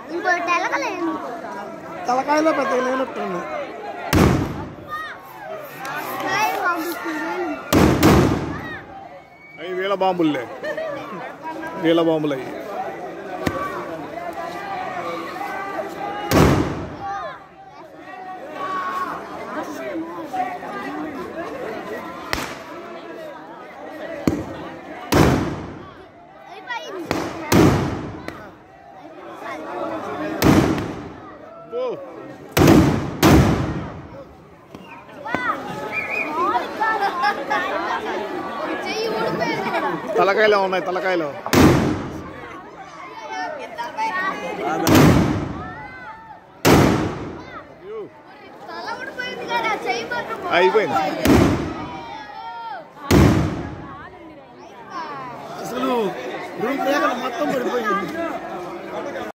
ఇంకోటి ఎలగలేదు తలకాయలో పెద్ద లేనట్టుంది అవి వీళ్ళ బాంబుల్లే వీళ్ళ బాంబులు అవి ఓ చెయ్యి ఊడిపోయింది కదా తలకాయలో ఉన్నాయి తలకాయలో తల ఊడిపోయింది కదా చెయ్యి మాత్రం అయిపోయింది అయిపోయింది. అసలు రూమ్ మొత్తం పడిపోయింది